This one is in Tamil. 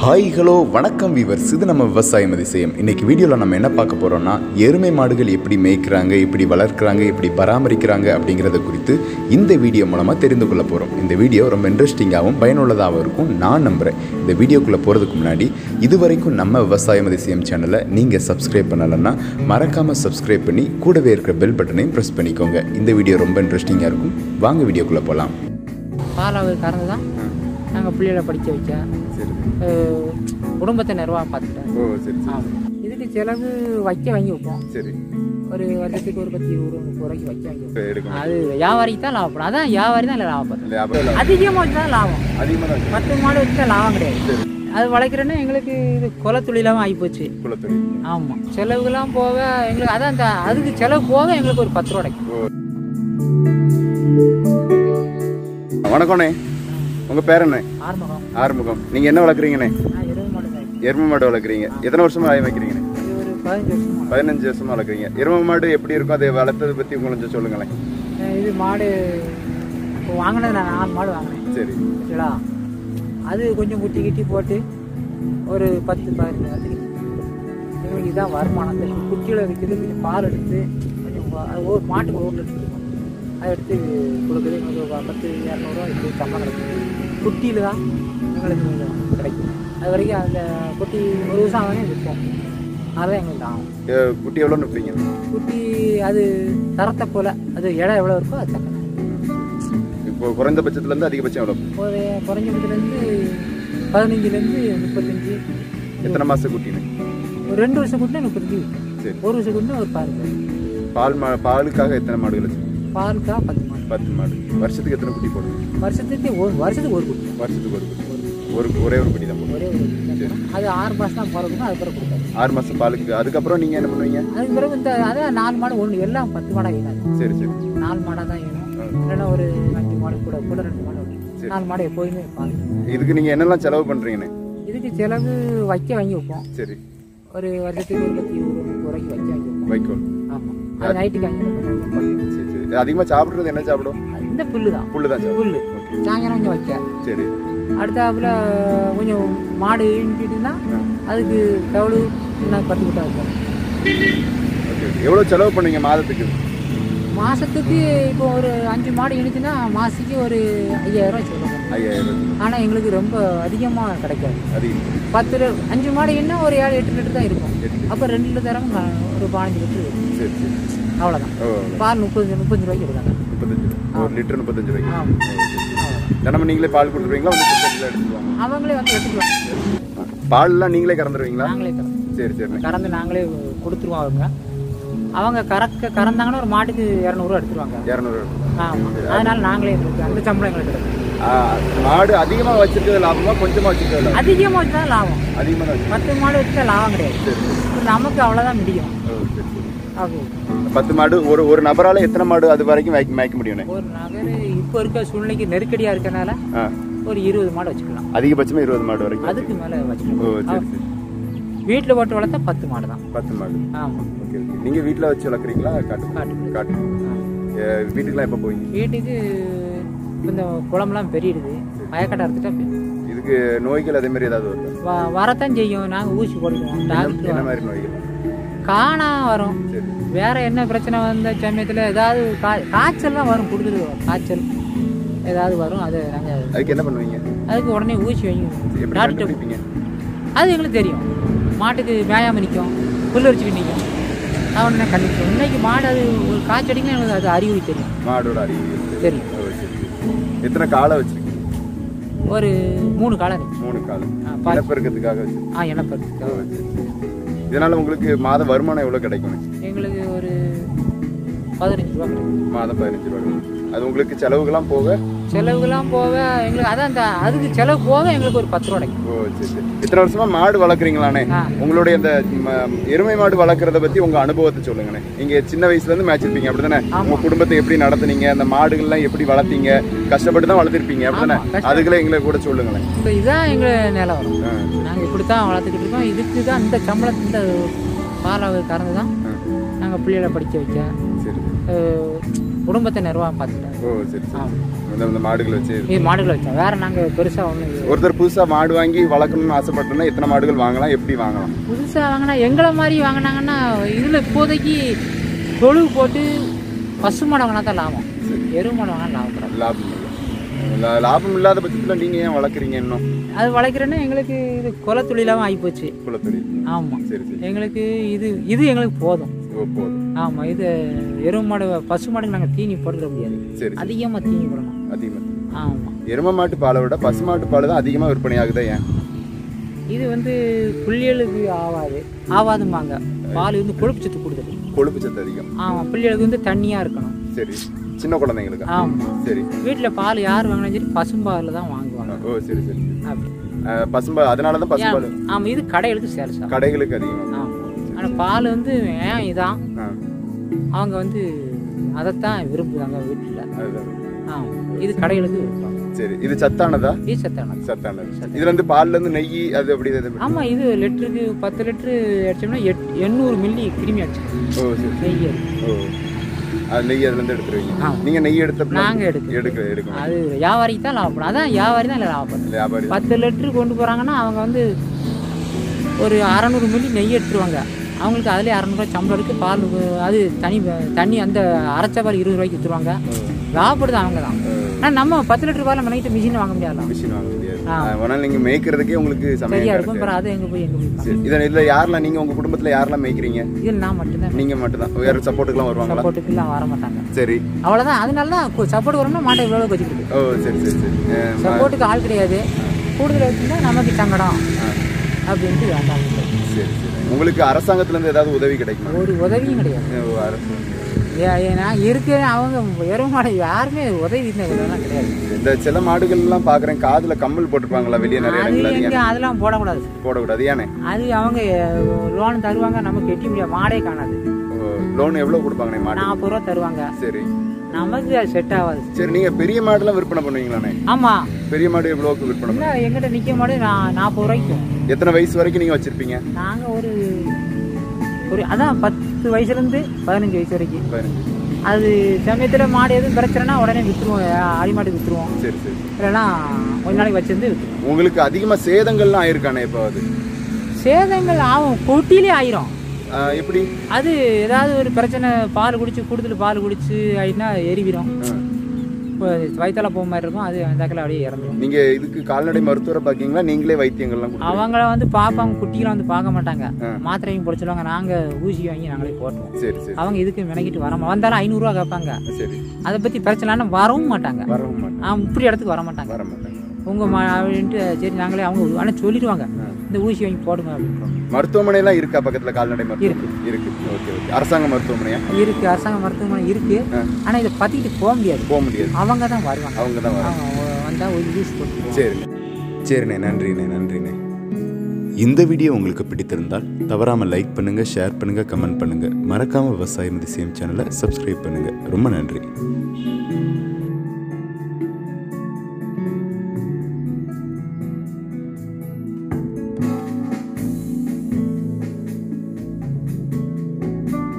ஹாய் ஹலோ வணக்கம் வீவர்ஸ் இது நம்ம விவசாயம் அதிசயம் இன்னைக்கு வீடியோவில் நம்ம என்ன பார்க்க போகிறோம்னா எருமை மாடுகள் எப்படி மேய்க்கிறாங்க எப்படி வளர்க்குறாங்க எப்படி பராமரிக்கிறாங்க அப்படிங்கிறத குறித்து இந்த வீடியோ மூலமாக தெரிந்து கொள்ள போகிறோம் இந்த வீடியோ ரொம்ப இன்ட்ரெஸ்டிங்காகவும் பயனுள்ளதாகவும் இருக்கும் நான் நம்புகிறேன் இந்த வீடியோக்குள்ளே போகிறதுக்கு முன்னாடி இது வரைக்கும் நம்ம விவசாயம் அதிசயம் சேனலை நீங்கள் சப்ஸ்கிரைப் பண்ணலைன்னா மறக்காமல் சப்ஸ்கிரைப் பண்ணி கூடவே இருக்கிற பெல் பட்டனையும் ப்ரெஸ் பண்ணிக்கோங்க இந்த வீடியோ ரொம்ப இன்ட்ரெஸ்டிங்காக இருக்கும் வாங்க வீடியோக்குள்ளே போகலாம் பாலாவை கறந்து தான் நாங்கள் பிள்ளைகளை படிக்க வைக்க சரி அஹ், குடும்பத்தை நிர்வாகம் பார்த்துட்டேன் ஓ சரி ஆமாம் இதுக்கு செலவு வைக்க வாங்கி வைப்போம் சரி ஒரு வருஷத்துக்கு ஒரு பத்து இருபது முப்பது ரூபாய்க்கு வைக்க வாங்கி வைப்போம் எடுக்கணும் அது வியாபாரிக்கு தான் லாபப்படும் அதான் வியாபாரி தான் இல்லை லாபப்படும் லாபம் அதிகமாக வச்சு தான் லாபம் அதிகமாக தான் பத்து மாடு வச்சு தான் லாபம் கிடையாது அது வளர்க்குறேன்னா எங்களுக்கு இது குல தொழிலாகவும் ஆகிப்போச்சு குலத்தொழில் ஆமாம் செலவுகள்லாம் போக எங்களுக்கு அதான் அந்த அதுக்கு செலவு போக எங்களுக்கு ஒரு பத்து ரூபா கிடைக்கும் வணக்கம்ண்ணே உங்கள் பேர் என்ன ஆறுமுகம் ஆறுமுகம் நீங்கள் என்ன வளர்க்குறீங்கண்ணே நான் இருபது மாடு தான் இருக்கு. எருமை மாடு வளர்க்குறீங்க எத்தனை வருஷமா ஆய வைக்கிறீங்கண்ணே இது ஒரு பதினஞ்சு வருஷமா பதினஞ்சு வருஷமா வளர்க்குறீங்க எருமை மாடு எப்படி இருக்கும் அதை வளர்த்ததை பற்றி உங்களுக்கு கொஞ்சம் சொல்லுங்களேன் அஹ் இது மாடு இப்போ வாங்கினது நான் நாலு மாடு வாங்கினேன் சரி சரிங்களா அது கொஞ்சம் குட்டி கிட்டி போட்டு ஒரு பத்து பதினஞ்சு நேரத்துக்கு எங்களுக்கு இதுதான் வருமானம் இந்த குட்டியில் விற்கிறது கொஞ்சம் பால் எடுத்து கொஞ்சம் வ- அது ஒரு மாட்டுக்கு ஒரு லிட்டர் இருக்கும் அதை எடுத்து கொடுக்குறது எங்களுக்கு ஒரு பத்து இரநூறுவா இப்படி சம்பளம் கிடைக்கும் குட்டியில் தான் எங்களுக்கு கொஞ்சம் கிடைக்கும் அது வரைக்கும் அந்த குட்டி ஒரு வருஷம் ஆகவே விற்போம் அதுதான் எங்களுக்கு ஆகும் அஹ் குட்டி எவ்வளோ நிற்பீங்க குட்டி அது தரத்தை போல் அது இடம் எவ்வளோ இருக்கோ அது தக்கன இப்போ குறைந்தபட்சத்துலேருந்து அதிகபட்சம் எவ்வளோ ஒரு குறைஞ்சபட்சத்துலேருந்து பதினஞ்சுலேருந்து முப்பத்தஞ்சு எத்தனை மாதம் குட்டின்னு ஒரு ரெண்டு வருஷம் கூட்டினா முப்பத்தஞ்சு விற்கும். சரி ஒரு வருஷம் கூட்டினா ஒரு பதினஞ்சு பால் மா பாலுக்காக எத்தனை மாடுகள் வச்சு பாலுக்கா பத்து மாடு பத்து மாடு வருஷத்துக்கு எத்தனை குட்டி போடுவீங்க வருஷத்துக்கு ஒரு வருஷத்துக்கு ஒரு குட்டி வருஷத்துக்கு ஒரு குட்டி ஒரு ஒரே ஒரு குட்டி தான் போடுவோம் ஒரே ஒரு குட்டி தான் போடும். அது ஆறு மாதம் தான் போகிறதுக்கும் அது பிறகு கொடுக்காது ஆறு மாதம் பாலுக்கு அதுக்கப்புறம் நீங்கள் என்ன பண்ணுவீங்க அதுக்கு பிறகு இந்த அதான் நாலு மாடு ஒன்று எல்லாம் பத்து மாடாக வேணாது சரி சரி நாலு மாடாக தான் வேணும் இல்லைன்னா ஒரு அஞ்சு மாடு கூட கூட ரெண்டு மாடு வேணும். நாலு மாடு எப்போதுமே பால் இதுக்கு நீங்கள் என்னெல்லாம் செலவு பண்ணுறீங்கண்ணே இதுக்கு செலவு வைக்க வாங்கி வைப்போம் சரி ஒரு வருஷத்துக்கு ஒரு பத்து இருபது முப்பது ரூபாய்க்கு வைக்க வாங்கி வைப்போம் வைக்கோல் ஆமாம் அது நைட்டுக்கு வாங்கி வைப்போம். சரி சரி அதிகமாக சாப்பிட்றது என்ன சாப்பிடும் இந்த புல்லு தான் புல்லு தான் சாப்பிடும் புல்லு சாயங்காலம் கொஞ்சம் வைக்க சரி அடுத்தாப்புல கொஞ்சம் மாடு ஈண்டிட்டுன்னா அதுக்கு தவளு இன்னும் பத்து விட்டா வைப்போம் ஓகே ஓகே எவ்வளோ செலவு பண்ணுவீங்க மாதத்துக்கு மாதத்துக்கு இப்போ ஒரு அஞ்சு மாடு இழுத்துனா மாதத்துக்கு ஒரு ஐயாயிரம் ரூபாய் சொல்லுவோம் ஐயாயிரம் ஆனால் எங்களுக்கு ரொம்ப அதிகமாக கிடைக்காது அதிகம் பத்து லிட்டர் அஞ்சு மாடு என்ன ஒரு ஏழு எட்டு லிட்டர் தான் இருக்கும் அப்போ ரெண்டு லிட்டர் தரம் ஒரு பதினஞ்சு லிட்டர் சரி சரி அவ்வளோதான் ஓ பால் முப்பது முப்பத்தஞ்சு ரூபாய்க்கு இருக்காங்க முப்பத்தஞ்சு ரூபா ஒரு லிட்டர் முப்பத்தஞ்சு ரூபாய்க்கு ஆமாம் அவ்வளோதான் தினமும் நீங்களே பால் கொடுத்துருவீங்களா உங்கள் சொசைட்டியில் எடுத்துக்குவாங்க அவங்களே வந்து எடுத்துக்கலாம் பால்லாம் நீங்களே கறந்துருவீங்களா நாங்களே தரோம் சரி சரிண்ணே கறந்து நாங்களே கொடுத்துருவோம் அவங்க அவங்க கறக்க கறந்தாங்கன்னா ஒரு மாட்டுக்கு இரநூறுவா எடுத்துருவாங்க இரநூறு ஆமாம் அதனால நாங்களே எங்களுக்கு அந்த சம்பளம் எங்களுக்கு கிடைக்கும் மாடு அதிகமாக வச்சிருக்கிறது லாபமா கொஞ்சமாக வச்சிருக்கிறது லாபம் அதிகமாக வச்சு தான் லாபம் அதிகமாக தான் வச்சிருக்கீங்க. பத்து மாடு வச்சுட்டா லாபம் கிடையாது சரி சரி இப்ப நமக்கு அவ்வளோதான் முடியும் ஓ சரி சரி அப்படி பத்து மாடு ஒரு ஒரு நபரால் எத்தனை மாடு அது வரைக்கும் மேய்க்க மேய்க்க முடியும்ண்ணே ஒரு நகர் இப்போ இருக்க சூழ்நிலைக்கு நெருக்கடியாக இருக்கனால ஆ ஒரு இருபது மாடு வச்சுக்கலாம் அதிகபட்சமாக இருபது மாடு வரைக்கும் அதுக்கு மேலே ஓ வச்சுக்கலாம் சரி சரி வீட்டில் போட்டு வளர்த்தா பத்து மாடு தான் பத்து மாடு ஆமாம் ஓகே ஓகே நீங்கள் வீட்டில் வச்சு வளர்க்குறீங்களா காட்டு காட்டு காட்டு ஏ, வீட்டுக்குலாம் எப்போ போவீங்க வீட்டுக்கு இப்ப இந்த குளம்லாம் பெரியிடுது வயக்காட்டை அறுத்துட்டா பெரிய- இதுக்கு நோய்கள் அதே மாதிரி ஏதாவது வருதா வ- வரத்தான் செய்யும் நாங்கள் ஊசி போடுவோம் டாக்டர் என்ன மாதிரி நோய்கள் காணா வரும் சரி வேற என்ன பிரச்சனை வந்த சமயத்தில் ஏதாவது கா காய்ச்சல்லாம் வரும் கொடுத்துட்டு காய்ச்சல் ஏதாவது வரும் அதை நாங்கள் அதுக்கு என்ன பண்ணுவீங்க அதுக்கு உடனே ஊசி வாங்கி எப்படி டாக்டர் கண்டுபிடிப்பீங்க அது எங்களுக்கு தெரியும் மாட்டுக்கு மேயாம நிற்கும் புல் வச்சுக்கிட்டு நிற்கும் நான் உடனே கண்டுபிடிச்சோம் இன்னைக்கு மாடு அது ஒரு காய்ச்சடிங்கன்னா எங்களுக்கு அது அறிகுறி தெரியும் மாடோட அறிவியல் தெரியும் ஓ சரி சரி எத்தனை காலை வச்சிருக்கீங்க ஒரு மூணு காலம் இருக்கு மூணு காலம் ஆ, பா- இனப்பெருக்கத்துக்காக வச்சிருக்கீங்க ஆ இனப்பெருக்கு இதனால உங்களுக்கு மாத வருமானம் எவ்வளோ கிடைக்கும் எங்களுக்கு ஒரு பதினஞ்சு ரூபா கிடைக்கும் மாதம் பதினஞ்சு ரூபா கிடைக்கும். அது உங்களுக்கு செலவுகள்லாம் போக செலவுகள்லாம் போக எங்களுக்கு அதான் அந்த அதுக்கு செலவு போக எங்களுக்கு ஒரு பத்து ரூபா கிடைக்கும் ஓ சரி சரி இத்தனை வருஷமா மாடு வளர்க்குறீங்களாண்ணே ஆ. உங்களுடைய இந்த ம, எருமை மாடு வளர்க்குறத பத்தி உங்க அனுபவத்தை சொல்லுங்கண்ணே நீங்க சின்ன வயசுல இருந்து மேய்ச்சிருப்பீங்க அப்படிதானே உங்க குடும்பத்தை எப்படி நடத்துனீங்க அந்த மாடுகள்லாம் எப்படி வளர்த்தீங்க கஷ்டப்பட்டு தான் வளர்த்திருப்பீங்க அப்படிதானே ஆமா, கஷ்டம். அதுக்குள்ள எங்களை கூட சொல்லுங்களேன் இப்போ இதுதான் எங்கள் நிலவரம் ஆ, நாங்கள் இப்படி தான் வளர்த்துக்கிட்டு இருக்கோம் இதுக்கு தான் இந்த சம்பளம் இந்த பாலாவை கறந்து தான் ஆ. நாங்கள் பிள்ளைகளை படிக்க வைக்க சரி அஹ், குடும்பத்தை நிர்வாகம் பார்த்துட்டாரு ஓ சரி சரி ஆமாம் இந்த இந்த மாடுகளை வச்சு இது மாடுகளை வச்சோம் வேற நாங்கள் பெருசாக ஒன்றும் ஒருத்தர் புதுசா மாடு வாங்கி வளர்க்கணும்னு ஆசைப்பட்டோம்னா எத்தனை மாடுகள் வாங்கலாம் எப்படி வாங்கலாம் புதுசாக வாங்கினா எங்களை மாதிரி வாங்கினாங்கன்னா இதில் இப்போதைக்கு தொழு போட்டு பசு மாடு வாங்கினா தான் லாபம் எருவு மாடு வாங்கினா லாபம் கிடையாது லாபம் இல்லை லா- லாபம் இல்லாத பட்சத்தில் நீங்க ஏன் வளர்க்குறீங்க இன்னும் அது வளர்க்குறேன்னா எங்களுக்கு இது குலத்தொழிலாகவும் ஆகிப்போச்சு குலத்தொழில் ஆமாம் சரி சரி எங்களுக்கு இது இது எங்களுக்கு போதும் ஓ போதும் ஆமாம் இது எருவு மாடு பசு மாடுக்கு நாங்கள் தீனி போட்டுற முடியாது சரி அதிகமாக தீனி போடணும் அதிகமாக ஆமாம் எரும மாட்டு பாலை விட பசு மாட்டு பால் தான் அதிகமாக விற்பனை ஆகுதா ஏன் இது வந்து புள்ளிகளுக்கு ஆகாது ஆகாதும்பாங்க பால் வந்து கொழுப்பு சத்து கொடுக்குது கொழுப்பு சத்து அதிகம் ஆமாம் பிள்ளைகளுக்கு வந்து தண்ணியாக இருக்கணும் சரி சின்ன குழந்தைங்களுக்கு ஆமாம் சரி வீட்டில் பால் யார் வாங்கினாலும் சரி பசும்பாலில் தான் வாங்குவாங்க ஓ சரி சரி அப்படி அஹ், பசும்பால் அதனால தான் பசும்பால் ஆமாம் இது கடைகளுக்கு சேல்ஸ் ஆகும் கடைகளுக்கு அதிகமாக ஆமாம் ஆனால் பால் வந்து ஏன் இதான் ஆ அவங்க வந்து அதைத்தான் விரும்புகிறாங்க வீட்டில் அதுதான் ஆமாம் இது கடைகளுக்கு விரும்புவாங்க சரி இது சத்தானதா இது சத்தானது சத்தானது இதுல இருந்து பால்ல இருந்து நெய் அது அப்படி அது எப்படி? ஆமாம் இது லிட்டருக்கு பத்து லிட்டரு அடிச்சோம்னா எட் எண்ணூறு மில்லி கிருமி அடிச்சிடும் ஓ சரி சரி. நெய் அது. ஓ அது நெய் அதுல இருந்து எடுத்துருவீங்க ஆமா. நீங்க நெய் எடுத்த நாங்க எடுக்கிறோம். எடுக்க எடுக்க அது வியாபாரிக்கு தான் லாபப்படும் அதான் வியாபாரி தான் இல்லை லாபப்படும் வியாபாரி பத்து லிட்டரு கொண்டு போகிறாங்கன்னா அவங்க வந்து ஒரு அறநூறு மில்லி நெய் எடுத்துருவாங்க அவங்களுக்கு அதிலே அறநூறுவா சம்பளம் இருக்குது பால் அது தனி தண்ணி அந்த அரைச்ச பால் இருபது ரூபாய்க்கு விற்றுருவாங்க லாபப்படுது அவங்க தான் ஆனால் நம்ம பத்து லிட்டர் பால் மெனக்கிட்ட மிஷின் வாங்க முடியாதுலாம் மிஷின் வாங்க முடியாது ஆ. வேணா நீங்க மேய்க்கிறதுக்கே உங்களுக்கு சமயம் சரியா இருக்கும் கிடைக்காது. அப்புறம் அது எங்கே போய் எங்கே போய் சரி இதில் இதில் யாரெல்லாம் நீங்க உங்க குடும்பத்துல யாரெல்லாம் மேய்க்கிறீங்க இதில் நான் மட்டும்தான் நீங்க மட்டும்தான் வேற சப்போர்ட்டுக்குலாம் வருவாங்களா சப்போர்ட்டுக்குலாம் வர மாட்டாங்க சரி அவ்வளோதான் அதனால தான் சப்போர்ட் வரணும்னா மாட்டை இவ்வளோ வச்சுக்கிட்டு ஓ சரி சரி சரி அஹ், சப்போர்ட்டுக்கு ஆள் கிடையாது கூடுதல் வச்சுருந்தா நமக்கு சங்கடம் அப்படின்ட்டு வேண்டாம் சரி சரி உங்களுக்கு அரசாங்கத்துல இருந்து ஏதாவது உதவி கிடைக்குமா ஒரு உதவியும் கிடையாது ஓ, அரசு ஏ- ஏ- நான் இருக்கிறேன் அவங்க எருமாடை யாருமே உதவி இதெல்லாம் கிடையாது இந்த சில மாடுகள் எல்லாம் பாக்குறேன் காதுல கம்மல் போட்டிருப்பாங்களா வெளியே நிறைய அது இடங்கள் அது எங்க அதெல்லாம் போடக்கூடாது போடக்கூடாது ஏனே அது அவங்க லோன் தருவாங்க நம்ம கெட்டி முடியாது மாடே காணாது லோன் எவ்வளவு கொடுப்பாங்கண்ணே மாடு நாற்பது ரூபா தருவாங்க சரி நமக்கு அது செட் ஆகாது சரி நீங்க பெரிய மாடுலாம் விற்பனை பண்ணுவீங்களாண்ணே ஆமா பெரிய மாடு எவ்வளவுக்கு விற்பனை பண்ணுவீங்க இல்லை எங்கிட்ட நிற்க மாடு நான் நாற்பது ரூபாய்க்கும் எத்தனை வயசு வரைக்கும் நீங்க வச்சிருப்பீங்க நாங்க ஒரு ஒரு அதான் பத்து வயசுல இருந்து பதினஞ்சு வயசு வரைக்கும் பதினஞ்சு அது சமயத்துல மாடு எதுவும் பிரச்சனைனா உடனே வித்துருவோம் ஆடி மாடு வித்துருவோம் சரி சரி இல்லைன்னா கொஞ்ச நாளைக்கு வச்சிருந்து வித்துருவோம் உங்களுக்கு அதிகமா சேதங்கள்லாம் ஆயிருக்கானே இப்போ அது சேதங்கள் ஆகும் கொட்டிலே ஆயிரும் ஆஹ் எப்படி அது ஏதாவது ஒரு பிரச்சனை பால் குடிச்சு கூடுதல் பால் குடிச்சு ஆயிட்டுனா எரிவிடும் ஆ. இப்போ வயிற்றால போக மாதிரி இருக்கும் அது அந்த அப்படியே இறந்துடும் நீங்க இதுக்கு கால்நடை மருத்துவரை பாக்கீங்களா நீங்களே வைத்தியங்கள்லாம் கொடுத்து அவங்கள வந்து பார்ப்பாங்க குட்டிகளை வந்து பார்க்க மாட்டாங்க ஆ. மாத்திரையும் போட சொல்லுவாங்க நாங்க ஊசி வாங்கி நாங்களே போட்டுருவோம் சரி சரி அவங்க இதுக்கு மெனக்கிட்டு வர வந்தாலும் ஐநூறுரூவா கேட்பாங்க சரி அதை பத்தி பிரச்சனைனா வரவும் மாட்டாங்க வரவும் மாட்டேன் ஆ இப்படி இடத்துக்கு வர மாட்டாங்க வர மாட்டேன் உங்க மா அப்படின்ட்டு சரி நாங்களே அவங்க ஆனால் சொல்லிடுவாங்க இந்த ஊசி வாங்கி போடுங்க அப்படின்றோம் மருத்துவமனை எல்லாம் இருக்கா பக்கத்துல கால்நடை மருத்துவம் இருக்கு. இருக்கு ஓகே ஓகே அரசாங்க மருத்துவமனையா இருக்கு அரசாங்க மருத்துவமனை இருக்கு ஆ. ஆனா இதை பத்திக்கிட்டு போக முடியாது போக முடியாது அவங்க தான் வருவாங்க அவங்க தான் வர அவங்க வந்தா ஒரு ஊசி போட்டு சரி சரிண்ணே நன்றிண்ணே நன்றிண்ணே இந்த வீடியோ உங்களுக்கு பிடித்திருந்தால் தவறாமல் லைக் பண்ணுங்கள் ஷேர் பண்ணுங்கள் கமெண்ட் பண்ணுங்கள் மறக்காமல் விவசாயம் அதிசயம் சேனலை சப்ஸ்கிரைப் பண்ணுங்கள் ரொம்ப நன்றி